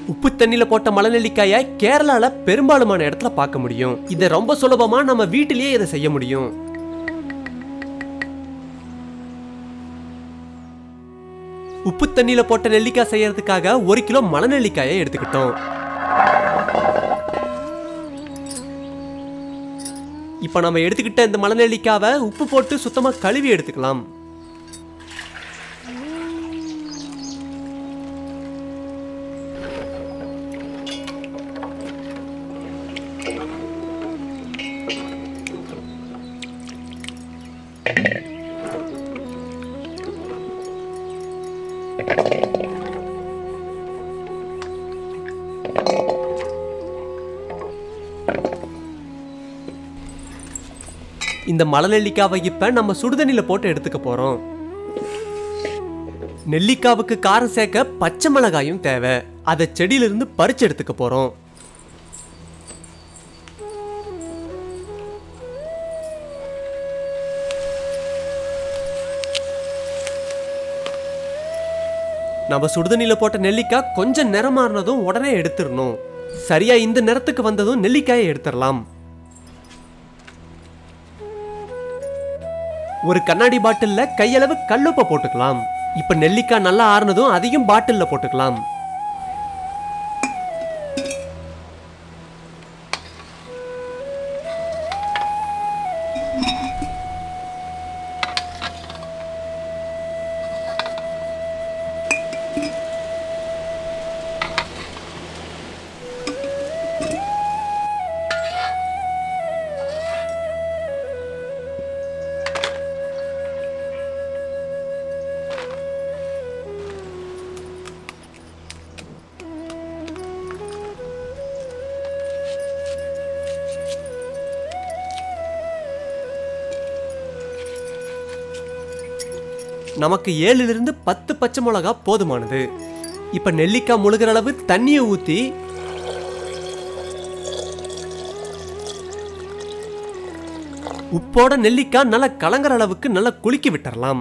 உப்பு தண்ணியில போட்ட மலை நெல்லிக்காயை கேரளால பெரும்பாலுமான இடத்துல பார்க்க முடியும் இதை ரொம்ப சுலபமா நம்ம வீட்டிலேயே இதை செய்ய முடியும் உப்பு தண்ணியில போட்ட நெல்லிக்காய் செய்யறதுக்காக ஒரு கிலோ மலை நெல்லிக்காயை எடுத்துக்கிட்டோம் இப்போ நம்ம எடுத்துக்கிட்ட இந்த மலை நெல்லிக்காவை உப்பு போட்டு சுத்தமா கழுவி எடுத்துக்கலாம் இந்த மலை நெல்லிக்காவை இப்ப நம்ம சுடுதண்ணில போட்டு எடுத்துக்க போறோம் நெல்லிக்காவுக்கு காரம் சேர்க்க பச்சை மிளகாயும் தேவை அதை செடியிலிருந்து பறிச்சு எடுத்துக்க போறோம் நம்ம சுடுதண்ணில போட்ட நெல்லிக்காய் கொஞ்சம் நிறமாறினதும் உடனே எடுத்துடணும் சரியா இந்த நிறத்துக்கு வந்ததும் நெல்லிக்காயை எடுத்துடலாம் ஒரு கண்ணாடி பாட்டில்ல கையளவு கல்லுப்பை போட்டுக்கலாம் இப்ப நெல்லிக்காய் நல்லா ஆறுனதும் அதையும் பாட்டில்ல போட்டுக்கலாம் நமக்கு ஏழுலிருந்து பத்து பச்சை மிளகா போதுமானது இப்ப நெல்லிக்காய் முழுகிற அளவு தண்ணியை ஊத்தி உப்போட நெல்லிக்காய் நல்லா கலங்குற அளவுக்கு நல்லா குலுக்கி விட்டுறலாம்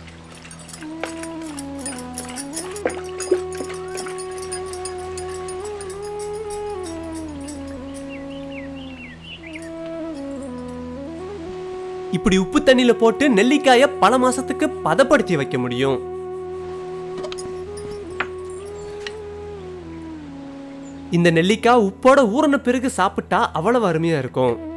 இப்படி உப்பு தண்ணியில போட்டு நெல்லிக்காயை பல மாசத்துக்கு பதப்படுத்தி வைக்க முடியும் இந்த நெல்லிக்காய் உப்போட ஊறின பிறகு சாப்பிட்டா அவ்வளவு அருமையா இருக்கும்